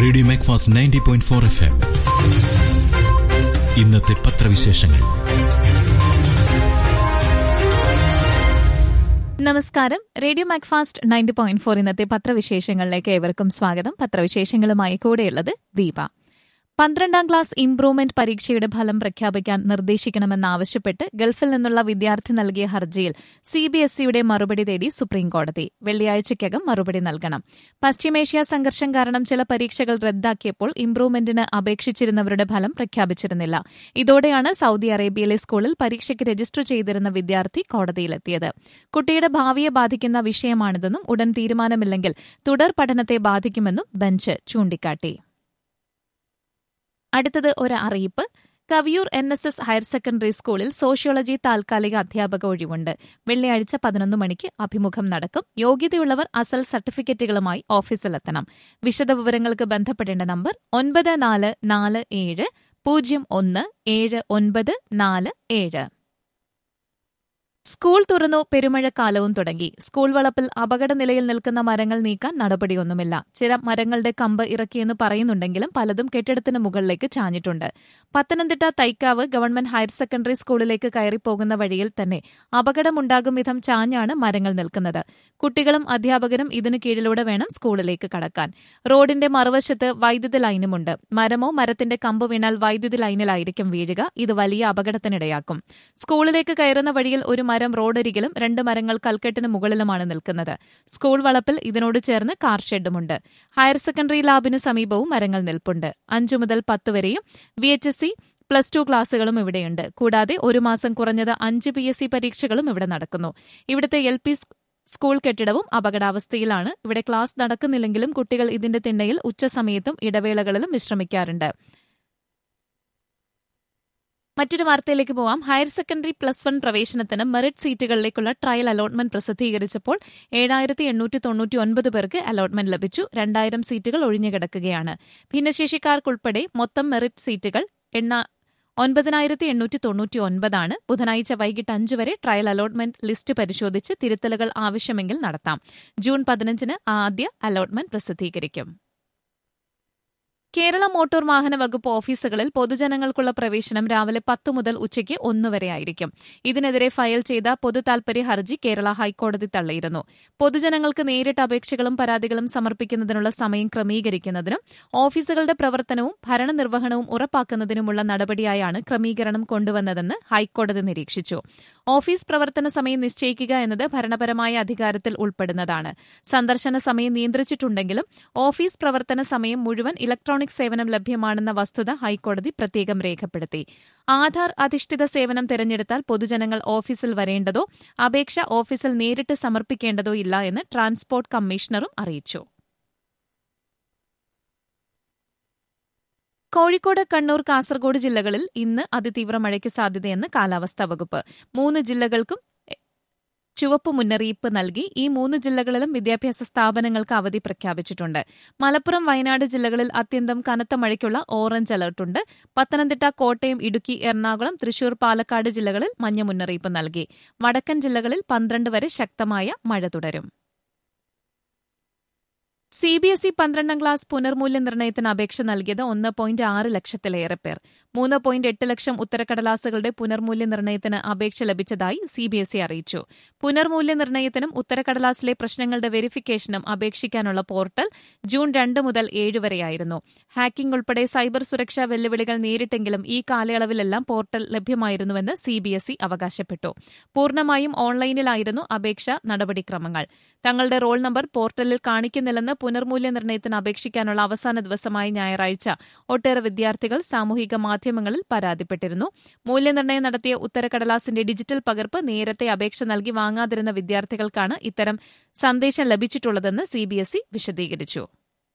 radio Macfast ninety point four F M ഇന്നത്തെ പത്രവിശേഷങ്ങൾ നമസ്കാരം radio Macfast ninety point four ഇന്നത്തെ പത്രവിശേഷങ്ങളിലേക്ക് ഏവർക്കും സ്വാഗതം പത്രവിശേഷങ്ങളുമായി കൂടെയുള്ളത് ദീപ പന്ത്രണ്ടാം ക്ലാസ് ഇംപ്രൂവ്മെന്റ് പരീക്ഷയുടെ ഫലം പ്രഖ്യാപിക്കാൻ നിർദ്ദേശിക്കണമെന്നാവശ്യപ്പെട്ട് ഗൾഫിൽ നിന്നുള്ള വിദ്യാർത്ഥി നൽകിയ ഹർജിയിൽ സിബിഎസ്ഇയുടെ മറുപടി തേടി സുപ്രീംകോടതി വെള്ളിയാഴ്ചയ്ക്കകം മറുപടി നൽകണം പശ്ചിമേഷ്യ സംഘർഷം കാരണം ചില പരീക്ഷകൾ റദ്ദാക്കിയപ്പോൾ ഇംപ്രൂവ്മെന്റിന് അപേക്ഷിച്ചിരുന്നവരുടെ ഫലം പ്രഖ്യാപിച്ചിരുന്നില്ല ഇതോടെയാണ് സൌദി അറേബ്യയിലെ സ്കൂളിൽ പരീക്ഷയ്ക്ക് രജിസ്റ്റർ ചെയ്തിരുന്ന വിദ്യാർത്ഥി കോടതിയിലെത്തിയത് കുട്ടിയുടെ ഭാവിയെ ബാധിക്കുന്ന വിഷയമാണിതെന്നും ഉടൻ തീരുമാനമില്ലെങ്കിൽ തുടർ പഠനത്തെ ബാധിക്കുമെന്നും ബെഞ്ച് ചൂണ്ടിക്കാട്ടി അടുത്തത് ഒരു അറിയിപ്പ് Kaviyoor N S S higher secondary സ്കൂളിൽ സോഷ്യോളജി താൽക്കാലിക അധ്യാപക ഒഴിവുണ്ട് വെള്ളിയാഴ്ച പതിനൊന്ന് മണിക്ക് അഭിമുഖം നടക്കും യോഗ്യതയുള്ളവർ അസൽ സർട്ടിഫിക്കറ്റുകളുമായി ഓഫീസിലെത്തണം വിശദവിവരങ്ങൾക്ക് ബന്ധപ്പെടേണ്ട നമ്പർ ഒൻപത് നാല് നാല് ഏഴ് പൂജ്യം ഒന്ന് ഏഴ് ഒൻപത് നാല് ഏഴ് സ്കൂൾ തുറന്നു പെരുമഴക്കാലവും തുടങ്ങി സ്കൂൾ വളപ്പിൽ അപകടനിലയിൽ നിൽക്കുന്ന മരങ്ങൾ നീക്കാൻ നടപടിയൊന്നുമില്ല ചില മരങ്ങളുടെ കമ്പ് ഇറക്കിയെന്ന് പറയുന്നുണ്ടെങ്കിലും പലതും കെട്ടിടത്തിന് മുകളിലേക്ക് ചാഞ്ഞിട്ടുണ്ട് Pathanamthitta Thaikkavu government higher secondary സ്കൂളിലേക്ക് കയറിപ്പോകുന്ന വഴിയിൽ തന്നെ അപകടമുണ്ടാകും വിധം ചാഞ്ഞാണ് മരങ്ങൾ നിൽക്കുന്നത് കുട്ടികളും അധ്യാപകരും ഇതിനു കീഴിലൂടെ വേണം സ്കൂളിലേക്ക് കടക്കാൻ റോഡിന്റെ മറുവശത്ത് വൈദ്യുതി ലൈനുമുണ്ട് മരമോ മരത്തിന്റെ കമ്പ് വീണാൽ വൈദ്യുതി ലൈനിലായിരിക്കും വീഴുക ഇത് വലിയ അപകടത്തിനിടയാക്കും സ്കൂളിലേക്ക് കയറുന്ന വഴിയിൽ ഒരു മരം റോഡരികിലും രണ്ട് മരങ്ങൾ കൽക്കെട്ടിന് മുകളിലുമാണ് നിൽക്കുന്നത് സ്കൂൾ വളപ്പിൽ ഇതിനോട് ചേർന്ന് കാർ ഷെഡുമുണ്ട് ഹയർ സെക്കൻഡറി ലാബിന് സമീപവും മരങ്ങൾ നിൽപ്പുണ്ട് അഞ്ചു മുതൽ പത്ത് വരെയും V H S C plus two ക്ലാസുകളും ഇവിടെയുണ്ട് കൂടാതെ ഒരു മാസം കുറഞ്ഞത് അഞ്ച് പി എസ് സി പരീക്ഷകളും ഇവിടെ നടക്കുന്നു ഇവിടുത്തെ എൽ പി സ്കൂൾ കെട്ടിടവും അപകടാവസ്ഥയിലാണ് ഇവിടെ ക്ലാസ് നടക്കുന്നില്ലെങ്കിലും കുട്ടികൾ ഇതിന്റെ തിണ്ണയിൽ ഉച്ചസമയത്തും ഇടവേളകളിലും വിശ്രമിക്കാറുണ്ട് മറ്റൊരു വാർത്തയിലേക്ക് പോവാം ഹയർ സെക്കൻഡറി പ്ലസ് വൺ പ്രവേശനത്തിന് മെറിറ്റ് സീറ്റുകളിലേക്കുള്ള ട്രയൽ അലോട്ട്മെന്റ് പ്രസിദ്ധീകരിച്ചപ്പോൾ ഏഴായിരത്തി എണ്ണൂറ്റി തൊണ്ണൂറ്റി ഒൻപത് പേർക്ക് അലോട്ട്മെന്റ് ലഭിച്ചു രണ്ടായിരം സീറ്റുകൾ ഒഴിഞ്ഞുകിടക്കുകയാണ് ഭിന്നശേഷിക്കാർക്കുൾപ്പെടെ മൊത്തം മെറിറ്റ് സീറ്റുകൾ എണ്ണ ഒൻപതിനായിരത്തി എണ്ണൂറ്റി തൊണ്ണൂറ്റി ഒൻപതാണ് ബുധനാഴ്ച വൈകിട്ട് അഞ്ച് വരെ ട്രയൽ അലോട്ട്മെന്റ് ലിസ്റ്റ് പരിശോധിച്ച് തിരുത്തലുകൾ ആവശ്യമെങ്കിൽ നടത്താം ജൂൺ പതിനഞ്ചിന് ആദ്യ അലോട്ട്മെന്റ് പ്രസിദ്ധീകരിക്കും കേരള മോട്ടോർ വാഹന വകുപ്പ് ഓഫീസുകളിൽ പൊതുജനങ്ങൾക്കുള്ള പ്രവേശനം രാവിലെ പത്ത് മുതൽ ഉച്ചയ്ക്ക് ഒന്ന് വരെയായിരിക്കും ഇതിനെതിരെ ഫയൽ ചെയ്ത പൊതു താൽപര്യ ഹർജി കേരള ഹൈക്കോടതി തള്ളിയിരുന്നു പൊതുജനങ്ങൾക്ക് നേരിട്ട് അപേക്ഷകളും പരാതികളും സമർപ്പിക്കുന്നതിനുള്ള സമയം ക്രമീകരിക്കുന്നതിനും ഓഫീസുകളുടെ പ്രവർത്തനവും ഭരണനിർവഹണവും ഉറപ്പാക്കുന്നതിനുമുള്ള നടപടിയായാണ് ക്രമീകരണം കൊണ്ടുവന്നതെന്ന് ഹൈക്കോടതി നിരീക്ഷിച്ചു ഓഫീസ് പ്രവർത്തന സമയം നിശ്ചയിക്കുക എന്നത് ഭരണപരമായ അധികാരത്തിൽ ഉൾപ്പെടുന്നതാണ് സന്ദർശന സമയം നിയന്ത്രിച്ചിട്ടുണ്ടെങ്കിലും ഓഫീസ് പ്രവർത്തന സമയം മുഴുവൻ ഇലക്ട്രോണിക് സേവനം ലഭ്യമാണെന്ന വസ്തുത ഹൈക്കോടതി പ്രത്യേകം രേഖപ്പെടുത്തി ആധാർ അധിഷ്ഠിത സേവനം തിരഞ്ഞെടുത്താൽ പൊതുജനങ്ങൾ ഓഫീസിൽ വരേണ്ടതോ അപേക്ഷ ഓഫീസിൽ നേരിട്ട് സമർപ്പിക്കേണ്ടതോ ഇല്ല എന്ന് ട്രാൻസ്പോർട്ട് കമ്മീഷണറും അറിയിച്ചു കോഴിക്കോട് കണ്ണൂർ കാസർഗോഡ് ജില്ലകളിൽ ഇന്ന് അതിതീവ്ര മഴയ്ക്ക് സാധ്യതയെന്ന് കാലാവസ്ഥാ വകുപ്പ് മൂന്ന് ജില്ലകൾക്കും ചുവപ്പ് മുന്നറിയിപ്പ് നൽകി ഈ മൂന്ന് ജില്ലകളിലും വിദ്യാഭ്യാസ സ്ഥാപനങ്ങൾക്ക് അവധി പ്രഖ്യാപിച്ചിട്ടുണ്ട് മലപ്പുറം വയനാട് ജില്ലകളിൽ അത്യന്തം കനത്ത മഴയ്ക്കുള്ള ഓറഞ്ച് അലർട്ടുണ്ട് പത്തനംതിട്ട കോട്ടയം ഇടുക്കി എറണാകുളം തൃശൂർ പാലക്കാട് ജില്ലകളിൽ മഞ്ഞ മുന്നറിയിപ്പ് നൽകി വടക്കൻ ജില്ലകളിൽ പന്ത്രണ്ട് വരെ ശക്തമായ മഴ തുടരും സി ബി എസ് ഇ പന്ത്രണ്ടാം ക്ലാസ് പുനർമൂല്യനിർണ്ണയത്തിന് അപേക്ഷ നൽകിയത് ഒന്ന് പോയിന്റ് ആറ് ലക്ഷത്തിലേറെ പേർ മൂന്ന് പോയിന്റ് എട്ട് ലക്ഷം ഉത്തരക്കടലാസുകളുടെ പുനർമൂല്യനിർണ്ണയത്തിന് അപേക്ഷ ലഭിച്ചതായി സി ബി എസ് ഇ അറിയിച്ചു പുനർമൂല്യനിർണ്ണയത്തിനും ഉത്തരക്കടലാസിലെ പ്രശ്നങ്ങളുടെ വെരിഫിക്കേഷനും അപേക്ഷിക്കാനുള്ള പോർട്ടൽ ജൂൺ രണ്ട് മുതൽ ഏഴ് വരെയായിരുന്നു ഹാക്കിംഗ് ഉൾപ്പെടെ സൈബർ സുരക്ഷാ വെല്ലുവിളികൾ നേരിട്ടെങ്കിലും ഈ കാലയളവിലെല്ലാം പോർട്ടൽ ലഭ്യമായിരുന്നുവെന്ന് സി ബി എസ് ഇ അവകാശപ്പെട്ടു പൂർണ്ണമായും ഓൺലൈനിലായിരുന്നു അപേക്ഷ നടപടിക്രമങ്ങൾ തങ്ങളുടെ റോൾ നമ്പർ പോർട്ടലിൽ കാണിക്കുന്നില്ലെന്ന് പുനർമൂല്യനിർണ്ണയത്തിന് അപേക്ഷിക്കാനുള്ള അവസാന ദിവസമായ ഞായറാഴ്ച ഒട്ടേറെ വിദ്യാർത്ഥികൾ സാമൂഹിക മാധ്യമങ്ങളിൽ പരാതിപ്പെട്ടിരുന്നു മൂല്യനിർണ്ണയം നടത്തിയ ഉത്തരക്കടലാസിന്റെ ഡിജിറ്റൽ പകർപ്പ് നേരത്തെ അപേക്ഷ നൽകി വാങ്ങാതിരുന്ന വിദ്യാർത്ഥികൾക്കാണ് ഇത്തരം സന്ദേശം ലഭിച്ചിട്ടുള്ളതെന്ന് സിബിഎസ്ഇ വിശദീകരിച്ചു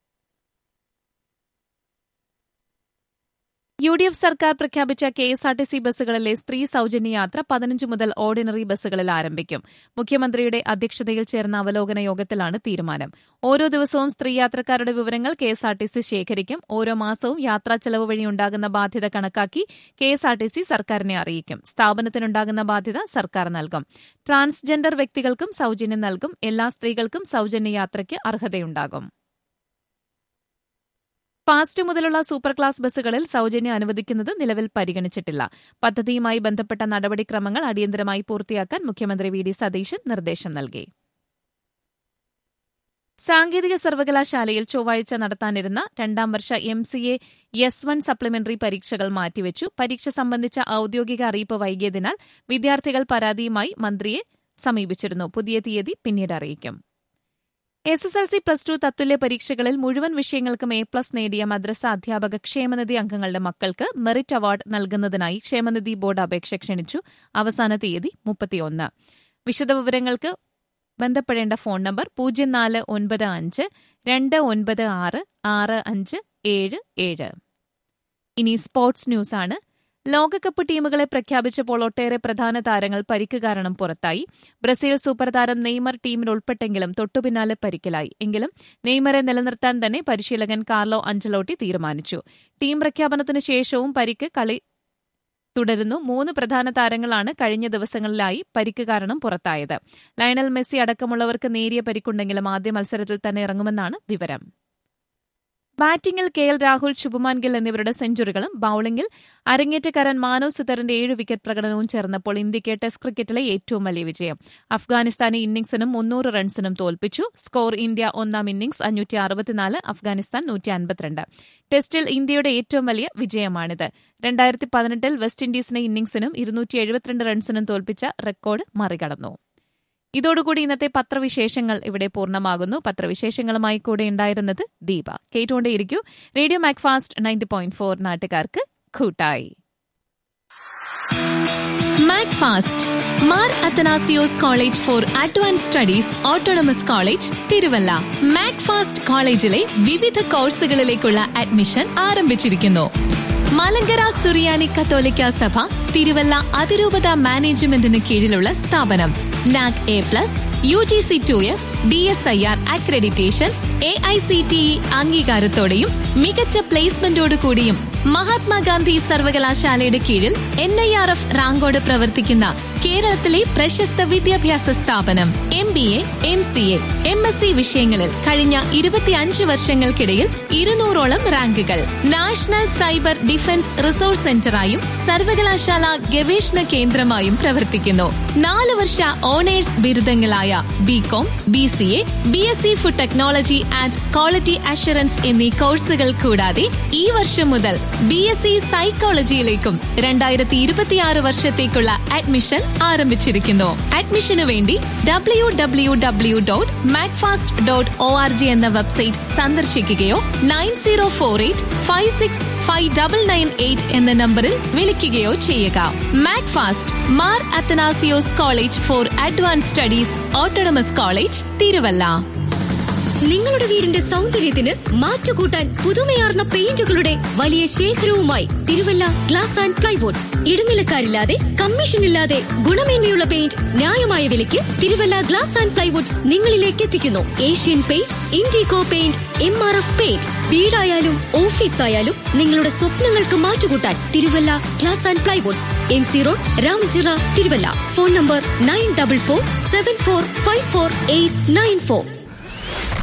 യു ഡി എഫ് സർക്കാർ പ്രഖ്യാപിച്ച K S R T C ബസ്സുകളിലെ സ്ത്രീ സൌജന്യ യാത്ര പതിനഞ്ച് മുതൽ ഓർഡിനറി ബസ്സുകളിൽ ആരംഭിക്കും മുഖ്യമന്ത്രിയുടെ അധ്യക്ഷതയിൽ ചേർന്ന അവലോകന യോഗത്തിലാണ് തീരുമാനം ഓരോ ദിവസവും സ്ത്രീ യാത്രക്കാരുടെ വിവരങ്ങൾ K S R T C ശേഖരിക്കും ഓരോ മാസവും യാത്രാ ചെലവ് വഴി ഉണ്ടാകുന്ന ബാധ്യത കണക്കാക്കി K S R T C സർക്കാരിനെ അറിയിക്കും സ്ഥാപനത്തിനുണ്ടാകുന്ന ബാധ്യത സർക്കാർ നൽകും ട്രാൻസ്ജെൻഡർ വ്യക്തികൾക്കും സൌജന്യം നൽകും എല്ലാ സ്ത്രീകൾക്കും സൌജന്യ യാത്രയ്ക്ക് അർഹതയുണ്ടാകും ഫാസ്റ്റ് മുതലുള്ള സൂപ്പർ ക്ലാസ് ബസ്സുകളിൽ സൌജന്യം അനുവദിക്കുന്നത് നിലവിൽ പരിഗണിച്ചിട്ടില്ല പദ്ധതിയുമായി ബന്ധപ്പെട്ട നടപടിക്രമങ്ങൾ അടിയന്തരമായി പൂർത്തിയാക്കാൻ മുഖ്യമന്ത്രി വി ഡി സതീശൻ നിർദ്ദേശം നൽകി സാങ്കേതിക സർവകലാശാലയിൽ ചൊവ്വാഴ്ച നടത്താനിരുന്ന രണ്ടാം വർഷ M C A S one supplementary പരീക്ഷകൾ മാറ്റിവെച്ചു പരീക്ഷ സംബന്ധിച്ച ഔദ്യോഗിക അറിയിപ്പ് വൈകിയതിനാൽ വിദ്യാർത്ഥികൾ പരാതിയുമായി മന്ത്രിയെ സമീപിച്ചിരുന്നു പുതിയ തീയതി പിന്നീട് അറിയിക്കും S S L C plus two തത്തുല്യ പരീക്ഷകളിൽ മുഴുവൻ വിഷയങ്ങൾക്കും എ പ്ലസ് നേടിയ മദ്രസ അധ്യാപക ക്ഷേമനിധി അംഗങ്ങളുടെ മക്കൾക്ക് മെറിറ്റ് അവാർഡ് നൽകുന്നതിനായി ക്ഷേമനിധി ബോർഡ് അപേക്ഷ ക്ഷണിച്ചു അവസാന തീയതി മുപ്പത്തിയൊന്ന് വിശദവിവരങ്ങൾക്ക് ബന്ധപ്പെടേണ്ട ഫോൺ നമ്പർ പൂജ്യം നാല് ഒൻപത് അഞ്ച് രണ്ട് ഒൻപത് ആറ് ആറ് അഞ്ച് ഏഴ് ഏഴ് ഇനി സ്പോർട്സ് ന്യൂസാണ് ലോകകപ്പ് ടീമുകളെ പ്രഖ്യാപിച്ചപ്പോൾ ഒട്ടേറെ പ്രധാന താരങ്ങൾ പരിക്ക് കാരണം പുറത്തായി ബ്രസീൽ സൂപ്പർ താരം നെയ്മർ ടീമിൽ ഉൾപ്പെട്ടെങ്കിലും തൊട്ടുപിന്നാലെ പരിക്കിലായി എങ്കിലും നെയ്മറെ നിലനിർത്താൻ തന്നെ പരിശീലകൻ കാർലോ അഞ്ചലോട്ടി തീരുമാനിച്ചു ടീം പ്രഖ്യാപനത്തിനു ശേഷവും പരിക്ക് കളി തുടരുന്നു മൂന്ന് പ്രധാന താരങ്ങളാണ് കഴിഞ്ഞ ദിവസങ്ങളിലായി പരിക്ക് കാരണം പുറത്തായത് ലയണൽ മെസ്സി അടക്കമുള്ളവർക്ക് നേരിയ പരിക്കുണ്ടെങ്കിലും ആദ്യ മത്സരത്തിൽ തന്നെ ഇറങ്ങുമെന്നാണ് വിവരം ബാറ്റിംഗിൽ കെ എൽ രാഹുൽ ശുഭമാൻ ഗിൽ എന്നിവരുടെ സെഞ്ചുറികളും ബൌളിംഗിൽ അരങ്ങേറ്റക്കാരൻ മാനവ് സുതറിന്റെ ഏഴ് വിക്കറ്റ് പ്രകടനവും ചേർന്നപ്പോൾ ഇന്ത്യയ്ക്ക് ടെസ്റ്റ് ക്രിക്കറ്റിലെ ഏറ്റവും വലിയ വിജയം അഫ്ഗാനിസ്ഥാനെ ഇന്നിംഗ്സിനും മുന്നൂറ് റൺസിനും തോൽപ്പിച്ചു സ്കോർ ഇന്ത്യ ഒന്നാം ഇന്നിംഗ്സ് അഞ്ഞൂറ്റി അറുപത്തിനാല് അഫ്ഗാനിസ്ഥാൻ നൂറ്റി അൻപത്തിരണ്ട് ടെസ്റ്റിൽ ഇന്ത്യയുടെ ഏറ്റവും വലിയ വിജയമാണിത് രണ്ടായിരത്തി പതിനെട്ടിൽ വെസ്റ്റ് ഇൻഡീസിനെ ഇന്നിംഗ്സിനും ഇരുന്നൂറ്റി എഴുപത്തിരണ്ട് റൺസിനും തോൽപ്പിച്ച റെക്കോർഡ് മറികടന്നു ഇതോടുകൂടി ഇന്നത്തെ പത്രവിശേഷങ്ങൾ ഇവിടെ പൂർണ്ണമാകുന്നു പത്രവിശേഷങ്ങളുമായി കൂടെ ഉണ്ടായിരുന്നത് ദീപ കേട്ടുകൊണ്ടേയിരിക്കൂ radio Macfast ninety point four നാട്ടുകാർക്ക് കൂട്ടായി Macfast Mar Athanasios college for advance studies autonomous college Thiruvalla Macfast കോളേജിലെ വിവിധ കോഴ്സുകളിലേക്കുള്ള അഡ്മിഷൻ ആരംഭിച്ചിരിക്കുന്നു മലങ്കര സുറിയാനി കത്തോലിക്ക സഭ തിരുവല്ല അതിരൂപത മാനേജ്മെന്റിന് കീഴിലുള്ള സ്ഥാപനം ലാക് A plus U G C two F D S I R accreditation A I C T E അംഗീകാരത്തോടെയും മികച്ച പ്ലേസ്മെന്റോടു കൂടിയും മഹാത്മാഗാന്ധി സർവകലാശാലയുടെ കീഴിൽ എൻ ഐ ആർ എഫ് റാങ്കോട് പ്രവർത്തിക്കുന്ന കേരളത്തിലെ പ്രശസ്ത വിദ്യാഭ്യാസ സ്ഥാപനം M B A M C A M S C വിഷയങ്ങളിൽ കഴിഞ്ഞ ഇരുപത്തിയഞ്ച് വർഷങ്ങൾക്കിടയിൽ ഇരുന്നൂറോളം റാങ്കുകൾ നാഷണൽ സൈബർ ഡിഫൻസ് റിസോഴ്സ് സെന്ററായും സർവകലാശാല ഗവേഷണ കേന്ദ്രമായും പ്രവർത്തിക്കുന്നു നാല് വർഷ ഓണേഴ്സ് ബിരുദങ്ങളായ B Com B C A B S C food technology and quality assurance എന്നീ കോഴ്സുകൾ കൂടാതെ ഈ വർഷം മുതൽ ബി എസ് സി സൈക്കോളജിയിലേക്കും രണ്ടായിരത്തി ഇരുപത്തിയാറ് വർഷത്തേക്കുള്ള അഡ്മിഷൻ ആരംഭിച്ചിരിക്കുന്നു അഡ്മിഷനു വേണ്ടി W W W dot Macfast dot O R G എന്ന വെബ്സൈറ്റ് സന്ദർശിക്കുകയോ nine zero four eight five six five double nine eight എന്ന നമ്പറിൽ വിളിക്കുകയോ ചെയ്യുക Macfast Mar Athanasios college for advance studies autonomous college Thiruvalla നിങ്ങളുടെ വീടിന്റെ സൗന്ദര്യത്തിന് മാറ്റുകൂട്ടാൻ പുതുമയാർന്ന പെയിന്റുകളുടെ വലിയ ശേഖരവുമായി തിരുവല്ല ഗ്ലാസ് ആൻഡ് പ്ലൈവുഡ്സ് ഇടനിലക്കാരില്ലാതെ കമ്മീഷനില്ലാതെ ഗുണമേന്മയുള്ള പെയിന്റ് ന്യായമായ വിലയ്ക്ക് തിരുവല്ല ഗ്ലാസ് ആൻഡ് പ്ലൈവുഡ്സ് നിങ്ങളിലേക്ക് എത്തിക്കുന്നു Asian paint Indigo paint M R F paint വീടായാലും ഓഫീസായാലും നിങ്ങളുടെ സ്വപ്നങ്ങൾക്ക് മാറ്റുകൂട്ടാൻ Thiruvalla glass and plywoods M C road Ramachira Thiruvalla phone number nine double four seven four five four eight nine four